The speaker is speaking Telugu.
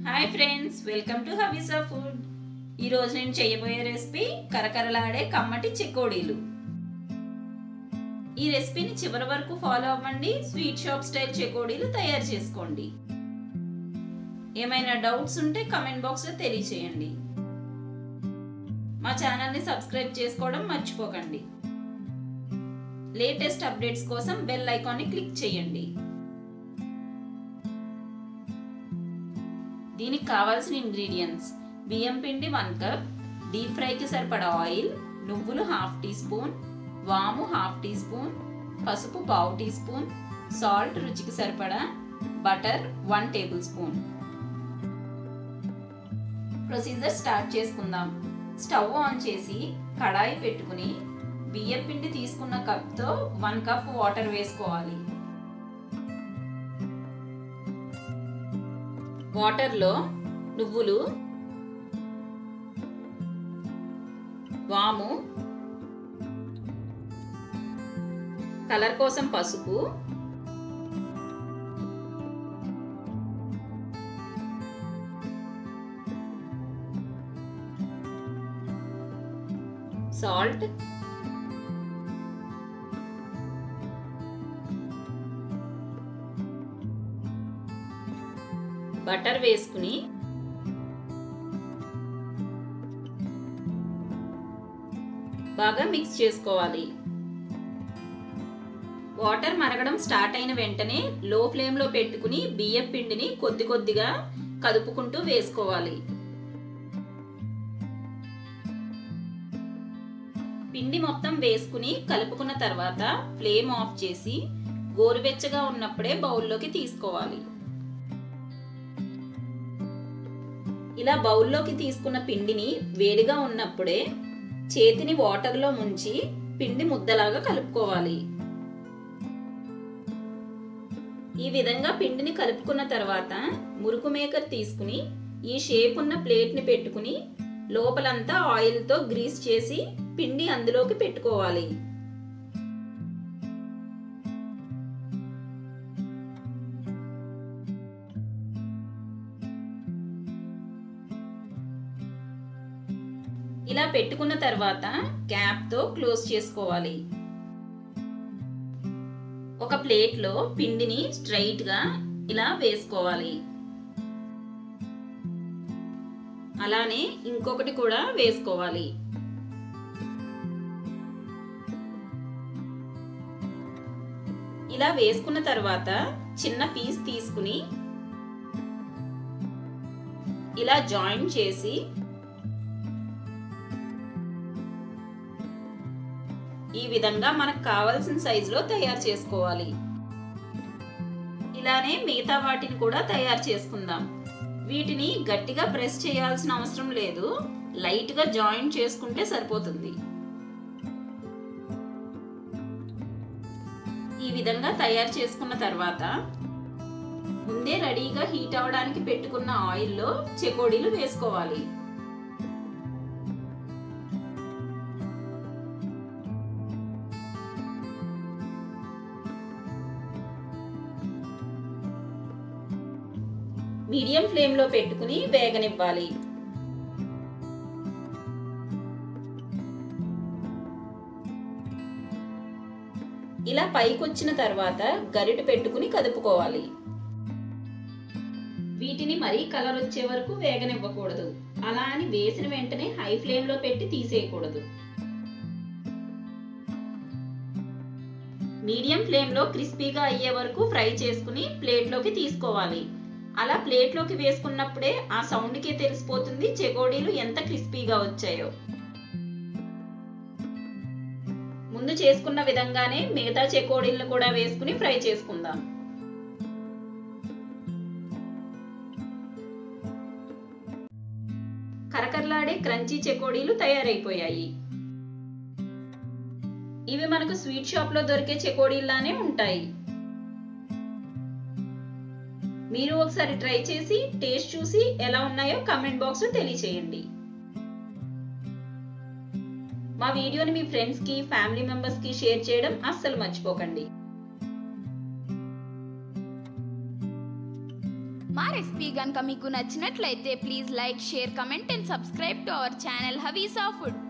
hi friends welcome to Haveesa food ఈరోజు నేను చేయబోయే రెసిపీ కరకరలాడే కమ్మటి చెకోడీలు ఈ రెసిపీని చివరి వరకు ఫాలో అవ్వండి స్వీట్ షాప్ స్టైల్ చెకోడీలు తయారు చేసుకోండి ఏమైనా డౌట్స్ ఉంటే కమెంట్ బాక్స్లో తెలియచేయండి మా ఛానల్ని సబ్స్క్రైబ్ చేసుకోవడం మర్చిపోకండి లేటెస్ట్ అప్డేట్స్ కోసం బెల్ ఐకాన్ని క్లిక్ చేయండి దీనికి కావాల్సిన ఇంగ్రీడియంట్స్ బియ్యం పిండి వన్ కప్ డీప్ ఫ్రైకి సరిపడా ఆయిల్ నువ్వులు హాఫ్ టీ స్పూన్ వాము హాఫ్ టీ స్పూన్ పసుపు పావు టీ స్పూన్ సాల్ట్ రుచికి సరిపడా butter one tablespoon procedure start చేసుకుందాం స్టవ్ ఆన్ చేసి కడాయి పెట్టుకుని బియ్యం పిండి తీసుకున్న కప్తో వన్ కప్ వాటర్ వేసుకోవాలి వాటర్లో నువ్వులు వాము కలర్ కోసం పసుపు సాల్ట్ బటర్ వేసుకుని బాగా మిక్స్ చేసుకోవాలి వాటర్ మరగడం స్టార్ట్ అయిన వెంటనే లో ఫ్లేమ్లో పెట్టుకుని బియ్యం పిండిని కొద్ది కొద్దిగా కదుపుకుంటూ వేసుకోవాలి పిండి మొత్తం వేసుకుని కలుపుకున్న తర్వాత ఫ్లేమ్ ఆఫ్ చేసి గోరువెచ్చగా ఉన్నప్పుడే బౌల్లోకి తీసుకోవాలి ఇలా బౌల్లోకి తీసుకున్న పిండిని వేడిగా ఉన్నప్పుడే చేతిని వాటర్లో ముంచి పిండి ముద్దలాగా కలుపుకోవాలి ఈ విధంగా పిండిని కలుపుకున్న తర్వాత మురుకు మేకర్ తీసుకుని ఈ షేప్ ఉన్న ప్లేట్ని పెట్టుకుని లోపలంతా ఆయిల్తో గ్రీస్ చేసి పిండి అందులోకి పెట్టుకోవాలి ఇలా పెట్టుకున్న తర్వాత క్యాప్తో క్లోజ్ చేసుకోవాలి ఒక ప్లేట్లో పిండిని స్ట్రైట్గా ఇలా వేసుకోవాలి అలానే ఇంకొకటి కూడా వేసుకోవాలి ఇలా వేసుకున్న తర్వాత చిన్న పీస్ తీసుకుని ఇలా జాయిన్ చేసి ఈ విధంగా మనకు కావాల్సిన సైజులో తయారు చేసుకోవాలి ఇలానే మిగతా వాటిని కూడా తయారు చేసుకుందాం వీటిని గట్టిగా ప్రెస్ చేయాల్సిన అవసరం లేదు లైట్గా జాయిన్ చేసుకుంటే సరిపోతుంది ఈ విధంగా తయారు చేసుకున్న తర్వాత ముందే రెడీగా హీట్ అవడానికి పెట్టుకున్న ఆయిల్లో చెకోడీలు వేసుకోవాలి మీడియం ఫ్లేమ్లో పెట్టుకుని వేగనివ్వాలి ఇలా పైకొచ్చిన తర్వాత గరిట పెట్టుకుని కదుపుకోవాలి వీటిని మరీ కలర్ వచ్చే వరకు వేగనివ్వకూడదు అలా అని వేసిన వెంటనే హై ఫ్లేమ్లో పెట్టి తీసేయకూడదు మీడియం ఫ్లేమ్లో క్రిస్పీగా అయ్యే వరకు ఫ్రై చేసుకుని ప్లేట్లోకి తీసుకోవాలి అలా ప్లేట్లోకి వేసుకున్నప్పుడే ఆ సౌండ్కే తెలిసిపోతుంది చెకోడీలు ఎంత క్రిస్పీగా వచ్చాయో ముందు చేసుకున్న విధంగానే మిగతా చెకోడీలను కూడా వేసుకుని ఫ్రై చేసుకుందాం కరకరలాడే క్రంచీ చెకోడీలు తయారైపోయాయి ఇవి మనకు స్వీట్ షాప్ లో దొరికే చెకోడీల్లానే ఉంటాయి మీరు ఒకసారి ట్రై చేసి టేస్ట్ చూసి ఎలా ఉన్నాయో కమెంట్ బాక్స్ లో తెలియచేయండి మా వీడియోని మీ ఫ్రెండ్స్ కి ఫ్యామిలీ మెంబర్స్ కి షేర్ చేయడం అస్సలు మర్చిపోకండి మా రెసిపీ కనుక మీకు నచ్చినట్లయితే please like share comment and subscribe to our channel Haveesa food